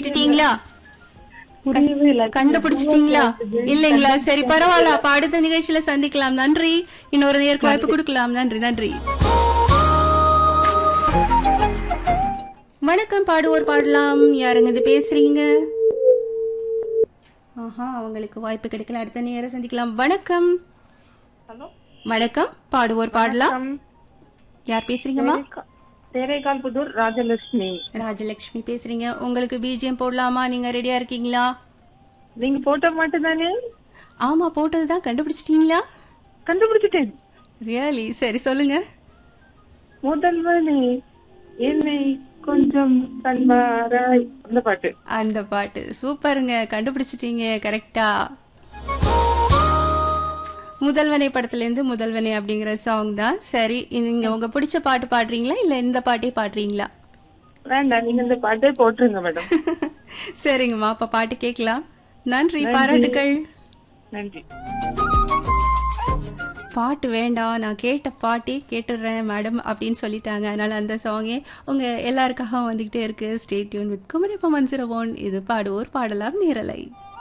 கேட்டுட்டீங்களா புரியவே இல்ல கண்டுபிடிச்சிட்டீங்களா இல்லைங்களா சரி பரவாயில்ல அப்ப அடுத்த நிகழ்ச்சியில சந்திக்கலாம் நன்றி இன்னொரு நேருக்கு வாய்ப்பு கொடுக்கலாம் நன்றி நன்றி வணக்கம் பாடுவோர் பாடலாம் யாருங்க இது பேசுறீங்க ஆஹா அவங்களுக்கு வாய்ப்பு கிடைக்கல அடுத்த நேரம் சந்திக்கலாம் வணக்கம் ஹலோ வணக்கம் பாடுவோர் பாடலாம் யார் பேசுறீங்கம்மா தேரைக்கால் புதூர் ராஜலட்சுமி ராஜலட்சுமி பேசுறீங்க உங்களுக்கு பிஜிஎம் போடலாமா நீங்க ரெடியா இருக்கீங்களா நீங்க போட்ட மாட்டேன் தானே ஆமா போட்டதுதான் கண்டுபிடிச்சிட்டீங்களா கண்டுபிடிச்சிட்டேன் ரியலி சரி சொல்லுங்க முதல்வனே என்னை கொஞ்சம் கண்பாராய் அந்த பாட்டு அந்த பாட்டு சூப்பருங்க கண்டுபிடிச்சிட்டீங்க கரெக்டா முதல்வனை படத்துல இருந்து முதல்வனே அப்படிங்கிற சாங் தான் சரி நீங்க உங்க பிடிச்ச பாட்டு பாடுறீங்களா இல்ல இந்த பாட்டே பாடுறீங்களா வேண்டாம் நீங்க இந்த பாட்டே போட்டுருங்க மேடம் சரிங்கம்மா அப்ப பாட்டு கேட்கலாம் நன்றி பாராட்டுகள் நன்றி பாட்டு வேண்டாம் நான் கேட்ட பாட்டே கேட்டுடுறேன் மேடம் அப்படின்னு சொல்லிட்டாங்க அதனால அந்த சாங்கே உங்க எல்லாருக்காகவும் வந்துகிட்டே இருக்கு ஸ்டேட்யூன் வித் குமரி பமன் இது பாடுவோர் பாடலாம் நேரலை